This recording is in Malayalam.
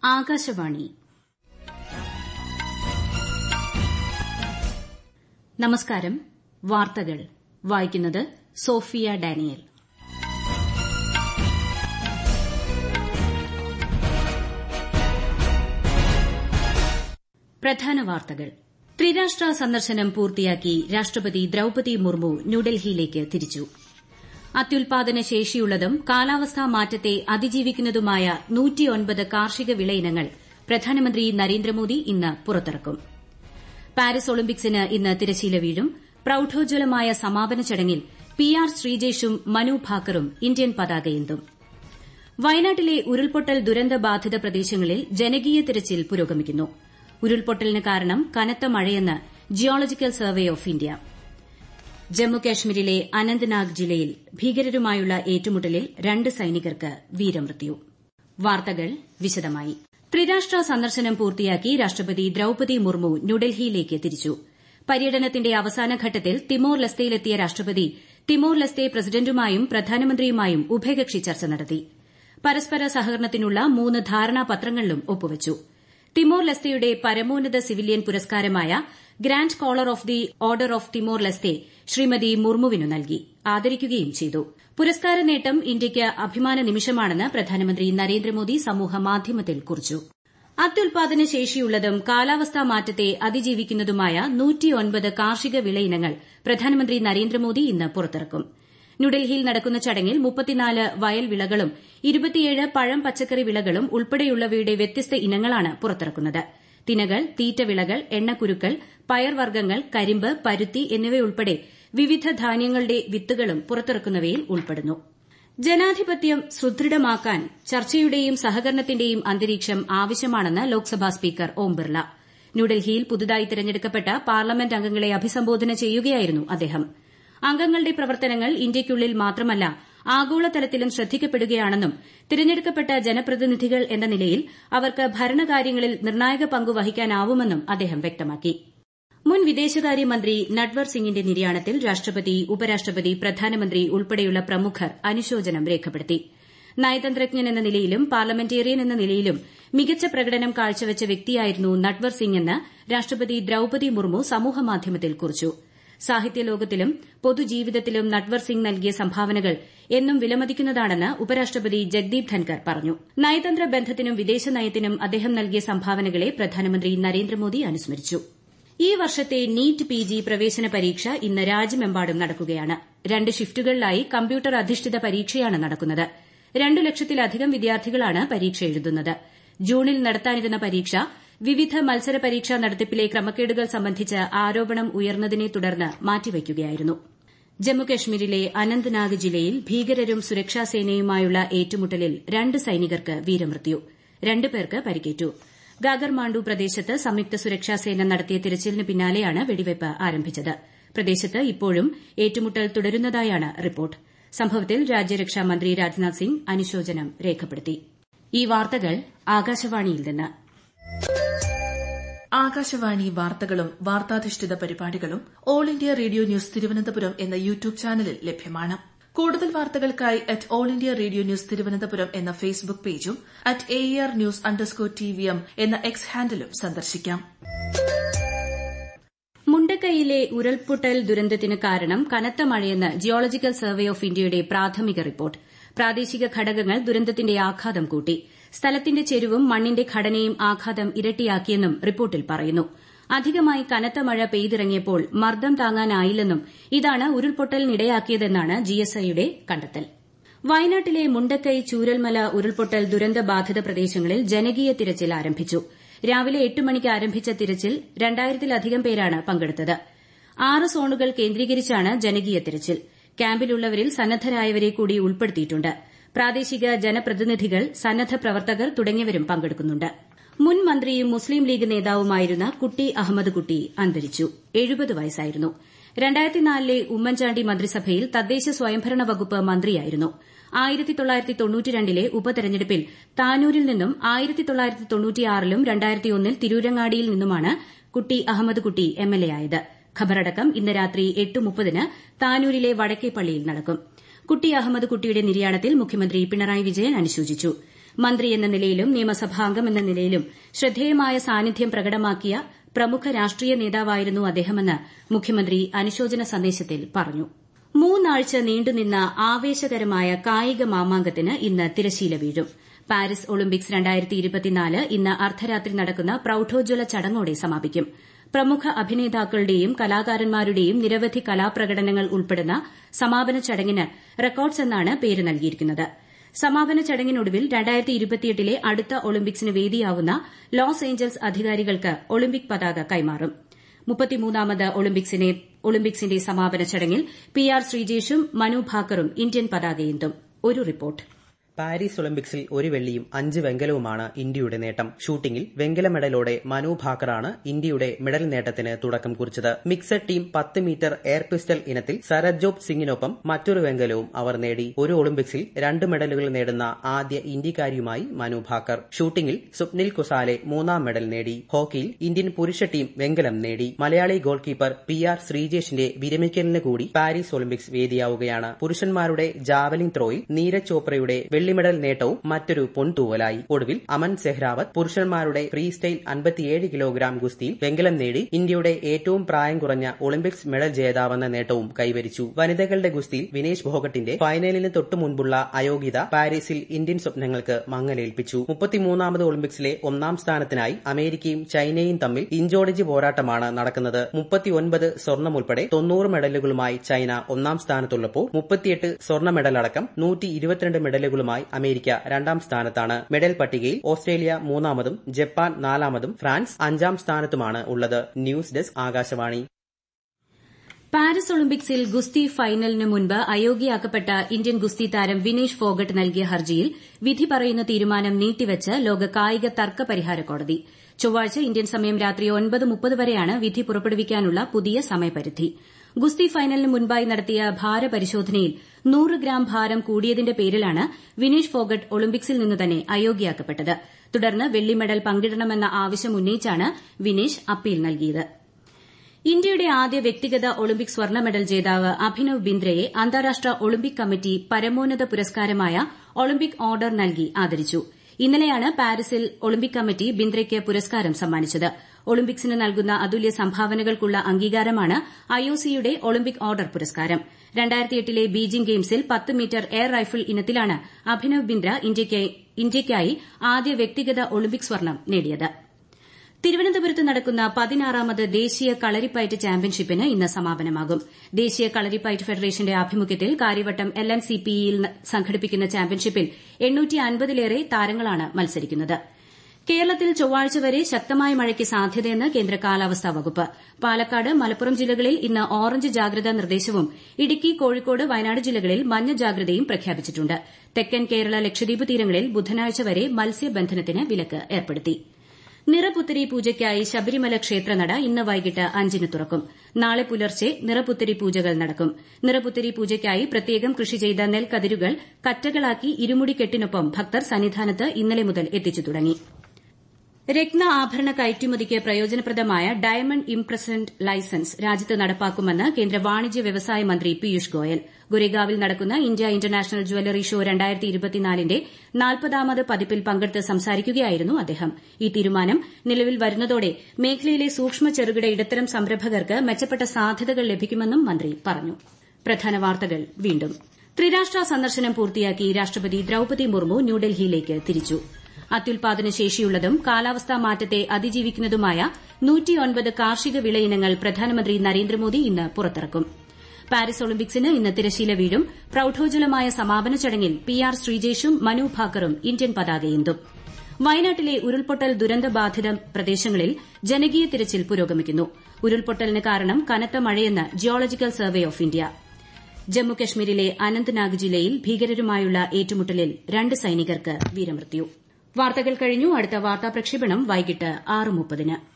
ആകാശവാണി നമസ്കാരം വാർത്തകൾ വായിക്കുന്നത് സോഫിയ ഡാനിയൽ പ്രധാന വാർത്തകൾ ത്രിരാഷ്ട്ര സന്ദർശനം പൂർത്തിയാക്കി രാഷ്ട്രപതി ദ്രൌപതി മുർമു ന്യൂഡൽഹിയിലേക്ക് തിരിച്ചു അത്യുൽപാദന ശേഷിയുള്ളതും കാലാവസ്ഥാ മാറ്റത്തെ അതിജീവിക്കുന്നതുമായ കാർഷിക വിളയിനങ്ങൾ പ്രധാനമന്ത്രി നരേന്ദ്രമോദി ഇന്ന് പുറത്തിറക്കും പാരീസ് ഒളിമ്പിക്സിന് ഇന്ന് തിരശ്ശീല വീഴും പ്രൌഢോജ്വലമായ സമാപന ചടങ്ങിൽ പി ആർ ശ്രീജേഷും മനു ഭാക്കറും ഇന്ത്യൻ പതാകയേന്തും വയനാട്ടിലെ ഉരുൾപൊട്ടൽ ദുരന്ത ബാധിത പ്രദേശങ്ങളിൽ ജനകീയ തിരച്ചിൽ പുരോഗമിക്കുന്നു ഉരുൾപൊട്ടലിന് കാരണം കനത്ത മഴയെന്ന് ജിയോളജിക്കൽ സർവേ ഓഫ് ഇന്ത്യ ജമ്മുകാശ്മീരിലെ അനന്ത്നാഗ് ജില്ലയിൽ ഭീകരരുമായുള്ള ഏറ്റുമുട്ടലിൽ രണ്ട് സൈനികർക്ക് വീരമൃത്യു വാർത്തകൾ വിശദമായി ത്രിരാഷ്ട്ര സന്ദർശനം പൂർത്തിയാക്കി രാഷ്ട്രപതി ദ്രൌപതി മുർമു ന്യൂഡൽഹിയിലേക്ക് തിരിച്ചു പര്യടനത്തിന്റെ അവസാന ഘട്ടത്തിൽ തിമോർ ലസ്തയിലെത്തിയ രാഷ്ട്രപതി തിമോർ ലസ്തെ പ്രസിഡന്റുമായും പ്രധാനമന്ത്രിയുമായും ഉഭയകക്ഷി ചർച്ച നടത്തി പരസ്പര സഹകരണത്തിനുള്ള മൂന്ന് ധാരണാപത്രങ്ങളിലും ഒപ്പുവച്ചു തിമോർ ലസ്തയുടെ പരമോന്നത സിവിലിയൻ പുരസ്കാരമായ grand collar of the order of Timor Leste Shrimati മുർമുവിനു നൽകി ആദരിക്കുകയും ചെയ്തു പുരസ്കാര നേട്ടം ഇന്ത്യയ്ക്ക് അഭിമാന നിമിഷമാണെന്ന് പ്രധാനമന്ത്രി നരേന്ദ്രമോദി സമൂഹമാധ്യമത്തിൽ കുറിച്ചു അത്യുൽപാദന ശേഷിയുള്ളതും കാലാവസ്ഥാ മാറ്റത്തെ അതിജീവിക്കുന്നതുമായ കാർഷിക വിളയിനങ്ങൾ പ്രധാനമന്ത്രി നരേന്ദ്രമോദി ഇന്ന് പുറത്തിറക്കും ന്യൂഡൽഹിയിൽ നടക്കുന്ന ചടങ്ങിൽ മുപ്പത്തിനാല് വയൽ വിളകളും ഇരുപത്തിയേഴ് പഴം പച്ചക്കറി വിളകളും ഉൾപ്പെടെയുള്ളവയുടെ വ്യത്യസ്ത ഇനങ്ങളാണ് പുറത്തിറക്കുന്നത് തിനകൾ തീറ്റവിളകൾ എണ്ണക്കുരുക്കൾ പയർവർഗ്ഗങ്ങൾ കരിമ്പ് പരുത്തി എന്നിവയുൾപ്പെടെ വിവിധ ധാന്യങ്ങളുടെ വിത്തുകളും പുറത്തിറക്കുന്നവയിൽ ഉൾപ്പെടുന്നു ജനാധിപത്യം സുദൃഢമാക്കാൻ ചർച്ചയുടെയും സഹകരണത്തിന്റെയും അന്തരീക്ഷം ആവശ്യമാണെന്ന് ലോക്സഭാ സ്പീക്കർ ഓം ബിർള ന്യൂഡൽഹിയിൽ പുതുതായി തെരഞ്ഞെടുക്കപ്പെട്ട പാർലമെന്റ് അംഗങ്ങളെ അഭിസംബോധന ചെയ്യുകയായിരുന്നു അദ്ദേഹം അംഗങ്ങളുടെ പ്രവർത്തനങ്ങൾ ഇന്ത്യയ്ക്കുള്ളിൽ മാത്രമല്ല ആഗോളതലത്തിലും ശ്രദ്ധിക്കപ്പെടുകയാണെന്നും തിരഞ്ഞെടുക്കപ്പെട്ട ജനപ്രതിനിധികൾ എന്ന നിലയിൽ അവർക്ക് ഭരണകാര്യങ്ങളിൽ നിർണായക പങ്ക് വഹിക്കാനാവുമെന്നും അദ്ദേഹം വ്യക്തമാക്കി മുൻ വിദേശകാര്യമന്ത്രി നട്വർ സിംഗിന്റെ നിര്യാണത്തിൽ രാഷ്ട്രപതി ഉപരാഷ്ട്രപതി പ്രധാനമന്ത്രി ഉൾപ്പെടെയുള്ള പ്രമുഖർ അനുശോചനം രേഖപ്പെടുത്തി നയതന്ത്രജ്ഞൻ എന്ന നിലയിലും പാർലമെന്റേറിയൻ എന്ന നിലയിലും മികച്ച പ്രകടനം കാഴ്ചവച്ച വ്യക്തിയായിരുന്നു നട്വർ സിംഗ് എന്ന് രാഷ്ട്രപതി ദ്രൌപതി മുർമു സമൂഹമാധ്യമത്തിൽ കുറിച്ചു സാഹിത്യലോകത്തിലും പൊതുജീവിതത്തിലും നട്വർ സിംഗ് നൽകിയ സംഭാവനകൾ എന്നും വിലമതിക്കുന്നതാണെന്ന് ഉപരാഷ്ട്രപതി ജഗ്ദീപ് ധൻകർ പറഞ്ഞു നയതന്ത്ര ബന്ധത്തിനും വിദേശനയത്തിനും അദ്ദേഹം നൽകിയ സംഭാവനകളെ പ്രധാനമന്ത്രി നരേന്ദ്രമോദി അനുസ്മരിച്ചു ഈ വർഷത്തെ നീറ്റ് പിജി പ്രവേശന പരീക്ഷ ഇന്ന് രാജ്യമെമ്പാടും നടക്കുകയാണ് രണ്ട് ഷിഫ്റ്റുകളിലായി കമ്പ്യൂട്ടർ അധിഷ്ഠിത പരീക്ഷയാണ് നടക്കുന്നത് രണ്ടു ലക്ഷത്തിലധികം വിദ്യാർത്ഥികളാണ് പരീക്ഷ എഴുതുന്നത് ജൂണിൽ നടത്താനിരുന്ന പരീക്ഷ വിവിധ മത്സര പരീക്ഷാ നടത്തിപ്പിലെ ക്രമക്കേടുകൾ സംബന്ധിച്ച് ആരോപണം ഉയർന്നതിനെ തുടർന്ന് മാറ്റിവയ്ക്കുകയായിരുന്നു ജമ്മുകശ്മീരിലെ അനന്ത്നാഗ് ജില്ലയിൽ ഭീകരരും സുരക്ഷാസേനയുമായുള്ള ഏറ്റുമുട്ടലിൽ രണ്ട് സൈനികർക്ക് വീരമൃത്യു രണ്ട് പേർക്ക് പരിക്കേറ്റു ഗാഗർമാണ്ടു പ്രദേശത്ത് സംയുക്ത സുരക്ഷാസേന നടത്തിയ തിരച്ചിലിന് പിന്നാലെയാണ് വെടിവയ്പ് ആരംഭിച്ചത് പ്രദേശത്ത് ഇപ്പോഴും ഏറ്റുമുട്ടൽ തുടരുന്നതായാണ് റിപ്പോർട്ട് സംഭവത്തിൽ രാജ്യരക്ഷാ മന്ത്രി രാജ്നാഥ് സിംഗ് അനുശോചനം രേഖപ്പെടുത്തി ഈ വാർത്തകൾ ആകാശവാണിയിൽ നിന്ന് ആകാശവാണി വാർത്തകളും വാർത്താധിഷ്ഠിത പരിപാടികളും all India radio news Thiruvananthapuram എന്ന യൂട്യൂബ് ചാനലിൽ ലഭ്യമാണ് കൂടുതൽ വാർത്തകൾക്കായി at all India radio news Thiruvananthapuram എന്ന ഫേസ്ബുക്ക് പേജും at A R news underscore T V M എന്ന എക്സ് ഹാൻഡിലും സന്ദർശിക്കാം മുണ്ടക്കൈയിലെ ഉരുൾപൊട്ടൽ ദുരന്തത്തിന് കാരണം കനത്ത മഴയെന്ന് ജിയോളജിക്കൽ സർവേ ഓഫ് ഇന്ത്യയുടെ പ്രാഥമിക റിപ്പോർട്ട് പ്രാദേശിക ഘടകങ്ങൾ ദുരന്തത്തിന്റെ ആഘാതം കൂട്ടി സ്ഥലത്തിന്റെ ചെരുവും മണ്ണിന്റെ ഘടനയും ആഘാതം ഇരട്ടിയാക്കിയെന്നും റിപ്പോർട്ടിൽ പറയുന്നു അധികമായി കനത്ത മഴ പെയ്തിറങ്ങിയപ്പോൾ മർദ്ദം താങ്ങാനായില്ലെന്നും ഇതാണ് ഉരുൾപൊട്ടലിനിടയാക്കിയതെന്നാണ് ജിഎസ്ഐയുടെ കണ്ടെത്തൽ വയനാട്ടിലെ മുണ്ടക്കൈ ചൂരൽമല ഉരുൾപൊട്ടൽ ദുരന്തബാധിത പ്രദേശങ്ങളിൽ ജനകീയ തിരച്ചിൽ ആരംഭിച്ചു രാവിലെ എട്ട് മണിക്ക് ആരംഭിച്ച തിരച്ചിൽ രണ്ടായിരത്തിലധികം പേരാണ് പങ്കെടുത്തത് ആറ് സോണുകൾ കേന്ദ്രീകരിച്ചാണ് ജനകീയ തിരച്ചിൽ ക്യാമ്പിലുള്ളവരിൽ സന്നദ്ധരായവരെ കൂടി ഉൾപ്പെടുത്തിയിട്ടുണ്ട് പ്രാദേശിക ജനപ്രതിനിധികൾ സന്നദ്ധ പ്രവർത്തകർ തുടങ്ങിയവരും പങ്കെടുക്കുന്നുണ്ട് മുൻ മന്ത്രിയും മുസ്ലിം ലീഗ് നേതാവുമായിരുന്ന കുട്ടി അഹമ്മദ് കുട്ടി അന്തരിച്ചു എഴുപത് വയസ്സായിരുന്നു രണ്ടായിരത്തിനാലിലെ ഉമ്മൻചാണ്ടി മന്ത്രിസഭയിൽ തദ്ദേശ സ്വയംഭരണ വകുപ്പ് മന്ത്രിയായിരുന്നു ആയിരത്തി തൊള്ളായിരത്തി തൊണ്ണൂറ്റിരണ്ടിലെ ഉപതെരഞ്ഞെടുപ്പിൽ താനൂരിൽ നിന്നും ആയിരത്തി തൊള്ളായിരത്തി തൊണ്ണൂറ്റിയാറിലും രണ്ടായിരത്തിയൊന്നിൽ തിരൂരങ്ങാടിയിൽ നിന്നുമാണ് കുട്ടി അഹമ്മദ് കുട്ടി എംഎൽഎ ആയത് ഖബറടക്കം ഇന്ന് രാത്രി എട്ട് മുപ്പതിന് താനൂരിലെ വടക്കേപ്പള്ളിയിൽ നടക്കും കുട്ടി അഹമ്മദ് കുട്ടിയുടെ നിര്യാണത്തിൽ മുഖ്യമന്ത്രി പിണറായി വിജയൻ അനുശോചിച്ചു മന്ത്രി എന്ന നിലയിലും നിയമസഭാംഗം എന്ന നിലയിലും ശ്രദ്ധേയമായ സാന്നിധ്യം പ്രകടമാക്കിയ പ്രമുഖ രാഷ്ട്രീയ നേതാവായിരുന്നു അദ്ദേഹമെന്ന് മുഖ്യമന്ത്രി അനുശോചന സന്ദേശത്തിൽ പറഞ്ഞു മൂന്നാഴ്ച നീണ്ടുനിന്ന ആവേശകരമായ കായിക മാമാങ്കത്തിന് ഇന്ന് തിരശ്ശീല വീഴും പാരീസ് ഒളിമ്പിക്സ് ഇന്ന് അർദ്ധരാത്രി നടക്കുന്ന പ്രൌഢോജ്വല ചടങ്ങോടെ സമാപിക്കും പ്രമുഖ അഭിനേതാക്കളുടെയും കലാകാരന്മാരുടെയും നിരവധി കലാപ്രകടനങ്ങൾ ഉൾപ്പെടുന്ന സമാപന ചടങ്ങിന് റെക്കോർഡ്സ് എന്നാണ് പേര് നൽകിയിരിക്കുന്നത് സമാപന ചടങ്ങിനൊടുവിൽ ലെ അടുത്ത ഒളിമ്പിക്സിന് വേദിയാവുന്ന ലോസ് ഏഞ്ചൽസ് അധികാരികൾക്ക് ഒളിമ്പിക് പതാക കൈമാറും മുപ്പത്തിമൂന്നാമത് ഒളിമ്പിക്സിന്റെ സമാപന ചടങ്ങിൽ പി ആർ ശ്രീജേഷും മനു ഭാക്കറും ഇന്ത്യൻ പതാകയേന്തും ഒരു റിപ്പോർട്ട് പാരീസ് ഒളിമ്പിക്സിൽ ഒരു വെള്ളിയും അഞ്ച് വെങ്കലവുമാണ് ഇന്ത്യയുടെ നേട്ടം ഷൂട്ടിംഗിൽ വെങ്കല മെഡലോടെ മനു ഭാക്കറാണ് ഇന്ത്യയുടെ മെഡൽ നേട്ടത്തിന് തുടക്കം കുറിച്ചത് മിക്സഡ് ടീം പത്ത് മീറ്റർ എയർ പിസ്റ്റൽ ഇനത്തിൽ സരജ്ജോബ് സിംഗിനൊപ്പം മറ്റൊരു വെങ്കലവും അവർ നേടി ഒരു ഒളിമ്പിക്സിൽ രണ്ട് മെഡലുകൾ നേടുന്ന ആദ്യ ഇന്ത്യക്കാരിയുമായി മനു ഭാക്കർ ഷൂട്ടിംഗിൽ സ്വപ്നിൽ കുസാലെ മൂന്നാം മെഡൽ നേടി ഹോക്കിയിൽ ഇന്ത്യൻ പുരുഷ ടീം വെങ്കലം നേടി Malayali goalkeeper P R ശ്രീജേഷിന്റെ വിരമിക്കലിന് കൂടി പാരീസ് ഒളിമ്പിക്സ് വേദിയാവുകയാണ് പുരുഷന്മാരുടെ ജാവലിംഗ് ത്രോയിൽ നീരജ് ചോപ്രയുടെ വെള്ളി മെഡൽ നേട്ടവും മറ്റൊരു പൊൻതൂവലായി ഒടുവിൽ അമൻ സെഹ്റാവത്ത് പുരുഷന്മാരുടെ ഫ്രീ സ്റ്റൈൽ അൻപത്തിയേഴ് കിലോഗ്രാം ഗുസ്തിയിൽ വെങ്കലം നേടി ഇന്ത്യയുടെ ഏറ്റവും പ്രായം കുറഞ്ഞ ഒളിമ്പിക്സ് മെഡൽ ജേതാവെന്ന നേട്ടവും കൈവരിച്ചു വനിതകളുടെ ഗുസ്തിയിൽ വിനേഷ് ഭോഗട്ടിന്റെ ഫൈനലിന് തൊട്ടു മുൻപുള്ള അയോഗ്യത പാരീസിൽ ഇന്ത്യൻ സ്വപ്നങ്ങൾക്ക് മങ്ങലേൽപ്പിച്ചു മുപ്പത്തിമൂന്നാമത് ഒളിമ്പിക്സിലെ ഒന്നാം സ്ഥാനത്തിനായി അമേരിക്കയും ചൈനയും തമ്മിൽ ഇഞ്ചോടിഞ്ച് പോരാട്ടമാണ് നടക്കുന്നത് മുപ്പത്തിയൊൻപത് സ്വർണം ഉൾപ്പെടെ തൊണ്ണൂറ് മെഡലുകളുമായി ചൈന ഒന്നാം സ്ഥാനത്തുള്ളപ്പോൾ മുപ്പത്തിയെട്ട് സ്വർണ്ണ മെഡലടക്കം നൂറ്റി ഇരുപത്തിരണ്ട് മെഡലുകളുമായി അമേരിക്ക രണ്ടാം സ്ഥാനത്താണ് മെഡൽ പട്ടികയിൽ ഓസ്ട്രേലിയ മൂന്നാമതും ജപ്പാൻ നാലാമതും ഫ്രാൻസ് അഞ്ചാം സ്ഥാനത്തുമാണ് ഉള്ളത് ന്യൂസ് ഡെസ്ക് ആകാശവാണി പാരീസ് ഒളിമ്പിക്സിൽ ഗുസ്തി ഫൈനലിന് മുൻപ് അയോഗ്യയാക്കപ്പെട്ട ഇന്ത്യൻ ഗുസ്തി താരം വിനേഷ് ഫോഗട്ട് നൽകിയ ഹർജിയിൽ വിധി പറയുന്ന തീരുമാനം നീട്ടിവച്ച് ലോക കായിക തർക്ക പരിഹാര കോടതി ചൊവ്വാഴ്ച ഇന്ത്യൻ സമയം രാത്രി ഒൻപത് മുപ്പത് വരെയാണ് വിധി പുറപ്പെടുവിക്കാനുള്ള പുതിയ സമയപരിധി ഗുസ്തി ഫൈനലിന് മുൻപായി നടത്തിയ ഭാരപരിശോധനയിൽ നൂറ് ഗ്രാം ഭാരം കൂടിയതിന്റെ പേരിലാണ് വിനേഷ് ഫോഗട്ട് ഒളിമ്പിക്സിൽ നിന്ന് തന്നെ അയോഗ്യയാക്കപ്പെട്ടത് തുടർന്ന് വെള്ളി മെഡൽ പങ്കിടണമെന്ന ആവശ്യം ഉന്നയിച്ചാണ് വിനേഷ് അപ്പീൽ നൽകിയത് ഇന്ത്യയുടെ ആദ്യ വ്യക്തിഗത ഒളിമ്പിക് സ്വർണ്ണ മെഡൽ ജേതാവ് അഭിനവ് ബിന്ദ്രയെ അന്താരാഷ്ട്ര ഒളിമ്പിക് കമ്മിറ്റി പരമോന്നത പുരസ്കാരമായ ഒളിമ്പിക് ഓർഡർ നൽകി ആദരിച്ചു ഇന്നലെയാണ് പാരീസിൽ ഒളിമ്പിക് കമ്മിറ്റി ബിന്ദ്രയ്ക്ക് പുരസ്കാരം സമ്മാനിച്ചത് ഒളിമ്പിക്സിന് നൽകുന്ന അതുല്യ സംഭാവനകൾക്കുള്ള അംഗീകാരമാണ് ഐഒസിയുടെ ഒളിമ്പിക് ഓർഡർ പുരസ്കാരം ലെ ബീജിംഗ് ഗെയിംസിൽ പത്ത് മീറ്റർ എയർ റൈഫിൾ ഇനത്തിലാണ് അഭിനവ് ബിന്ദ്ര ഇന്ത്യയ്ക്കായി ആദ്യ വ്യക്തിഗത ഒളിമ്പിക് സ്വർണ്ണം നേടിയത് തിരുവനന്തപുരത്ത് നടക്കുന്ന പതിനാറാമത് ദേശീയ കളരിപ്പയറ്റ് ചാമ്പ്യൻഷിപ്പിന് ഇന്ന് സമാപനമാകും ദേശീയ കളരിപ്പയറ്റ് ഫെഡറേഷന്റെ ആഭിമുഖ്യത്തിൽ Karyavattom L N C P ഇയിൽ സംഘടിപ്പിക്കുന്ന ചാമ്പ്യൻഷിപ്പിൽ ലേറെ താരങ്ങളാണ് മത്സരിക്കുന്നത് കേരളത്തിൽ ചൊവ്വാഴ്ച വരെ ശക്തമായ മഴയ്ക്ക് സാധ്യതയെന്ന് കേന്ദ്ര കാലാവസ്ഥാ വകുപ്പ് പാലക്കാട് മലപ്പുറം ജില്ലകളിൽ ഇന്ന് ഓറഞ്ച് ജാഗ്രതാ നിർദ്ദേശവും ഇടുക്കി കോഴിക്കോട് വയനാട് ജില്ലകളിൽ മഞ്ഞ ജാഗ്രതയും പ്രഖ്യാപിച്ചിട്ടുണ്ട് തെക്കൻ കേരള ലക്ഷദ്വീപ് തീരങ്ങളിൽ ബുധനാഴ്ച വരെ മത്സ്യബന്ധനത്തിന് വിലക്ക് ഏർപ്പെടുത്തി നിറപുത്തരി പൂജയ്ക്കായി ശബരിമല ക്ഷേത്രനട ഇന്ന് വൈകിട്ട് അഞ്ചിന് തുറക്കും നാളെ പുലർച്ചെ നിറപുത്തരി പൂജകൾ നടക്കും നിറപുത്തരി പൂജയ്ക്കായി പ്രത്യേകം കൃഷി ചെയ്ത നെൽക്കതിരുകൾ കറ്റകളാക്കി ഇരുമുടിക്കെട്ടിനൊപ്പം ഭക്തർ സന്നിധാനത്ത് ഇന്നലെ മുതൽ എത്തിച്ചു തുടങ്ങി രത്ന ആഭരണ കയറ്റുമതിക്ക് പ്രയോജനപ്രദമായ ഡയമണ്ട് ഇംപ്രസന്റ് ലൈസൻസ് രാജ്യത്ത് നടപ്പാക്കുമെന്ന് കേന്ദ്ര വാണിജ്യ വ്യവസായ മന്ത്രി പീയൂഷ് ഗോയൽ ഗുരേഗാവിൽ നടക്കുന്ന ഇന്ത്യ ഇന്റർനാഷണൽ ജ്വല്ലറി ഷോ ന്റെ നാൽപ്പതാമത് പതിപ്പിൽ പങ്കെടുത്ത് സംസാരിക്കുകയായിരുന്നു അദ്ദേഹം ഈ തീരുമാനം നിലവിൽ വരുന്നതോടെ മേഖലയിലെ സൂക്ഷ്മ ചെറുകിട ഇടത്തരം സംരംഭകർക്ക് മെച്ചപ്പെട്ട സാധ്യതകൾ ലഭിക്കുമെന്നും മന്ത്രി പറഞ്ഞു പ്രധാന വാർത്തകൾ വീണ്ടും ത്രിരാഷ്ട്ര സന്ദർശനം പൂർത്തിയാക്കി രാഷ്ട്രപതി ദ്രൌപതി മുർമു ന്യൂഡൽഹിയിലേക്ക് തിരിച്ചു അത്യുൽപാദന ശേഷിയുള്ളതും കാലാവസ്ഥാ മാറ്റത്തെ അതിജീവിക്കുന്നതുമായ കാർഷിക വിളയിനങ്ങൾ പ്രധാനമന്ത്രി നരേന്ദ്രമോദി ഇന്ന് പുറത്തിറക്കും പാരീസ് ഒളിമ്പിക്സിന് ഇന്ന് തിരശ്ശീല വീഴും പ്രൌഢോജ്വലമായ സമാപന ചടങ്ങിൽ പി ആർ ശ്രീജേഷും മനു ഭാക്കറും ഇന്ത്യൻ പതാകയേന്തും വയനാട്ടിലെ ഉരുൾപൊട്ടൽ ദുരന്തബാധിത പ്രദേശങ്ങളിൽ ജനകീയ തിരച്ചിൽ പുരോഗമിക്കുന്നു ഉരുൾപൊട്ടലിന് കാരണം കനത്ത മഴയെന്ന് ജിയോളജിക്കൽ സർവേ ഓഫ് ഇന്ത്യ ജമ്മുകശ്മീരിലെ അനന്ത്നാഗ് ജില്ലയിൽ ഭീകരരുമായുള്ള ഏറ്റുമുട്ടലിൽ രണ്ട് സൈനികർക്ക് വീരമൃത്യു വാർത്തകൾ കഴിഞ്ഞു അടുത്ത വാർത്താ പ്രക്ഷേപണം വൈകിട്ട് ആറ് മുപ്പതിന്